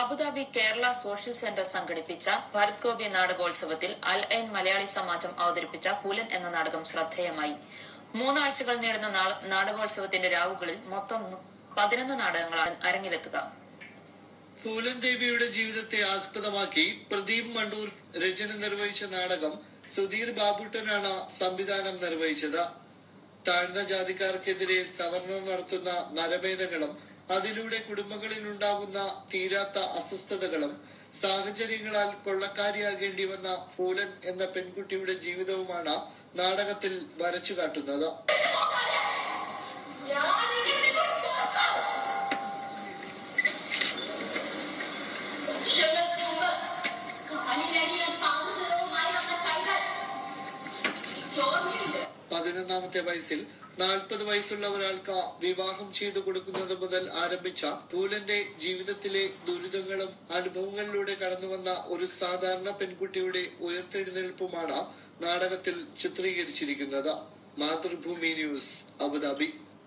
Abu Dhabi Kerala social centre സംഘടിപ്പിച്ച ഭരത് ഗോപി നാടകോത്സവത്തിൽ അൽ ഐൻ മലയാളി സമാജം അവതരിപ്പിച്ച പുലൻ എന്ന നാടകം ശ്രദ്ധേയമായി മൂന്നാഴ്ചകൾ നീളുന്ന നാ- നാടകോത്സവത്തിന്റെ രാവുകളിൽ മൊത്തം പതിനൊന്ന് നാടകങ്ങളാണ് അരങ്ങിലെത്തുക പൂലൻ ദേവിയുടെ ജീവിതത്തെ ആസ്പദമാക്കി പ്രദീപ് മണ്ടൂർ രചന നിർവഹിച്ച നാടകം സുധീർ ബാബുട്ടനാണ് സംവിധാനം നിർവഹിച്ചത് താഴ്ന്ന ജാതിക്കാർക്കെതിരെ സവർണർ നടത്തുന്ന നരഭേദങ്ങളും അതിലൂടെ കുടുംബങ്ങളിൽ ഉണ്ടാകുന്ന തീരാത്ത അസ്വസ്ഥതകളും സാഹചര്യങ്ങളാൽ കൊള്ളക്കാരിയാകേണ്ടി വന്ന ഫൂലൻ എന്ന പെൺകുട്ടിയുടെ ജീവിതവുമാണ് നാടകത്തിൽ വരച്ചു കാട്ടുന്നത് കാലിലടിയാൻ പാകുന്നതുമായി വന്ന കൈകൾ എനിക്ക് ഓർമ്മയുണ്ട് പതിനൊന്നാമത്തെ വയസ്സിൽ നാൽപ്പത് വയസ്സുള്ള ഒരാൾക്ക് വിവാഹം ചെയ്തു കൊടുക്കുന്നത് മുതൽ ആരംഭിച്ച പൂലന്റെ ജീവിതത്തിലെ ദുരിതങ്ങളും അനുഭവങ്ങളിലൂടെ കടന്നുവന്ന ഒരു സാധാരണ പെൺകുട്ടിയുടെ ഉയർത്തെഴുന്നേൽപ്പുമാണ് നാടകത്തിൽ ചിത്രീകരിച്ചിരിക്കുന്നത് മാതൃഭൂമി ന്യൂസ് അബുദാബി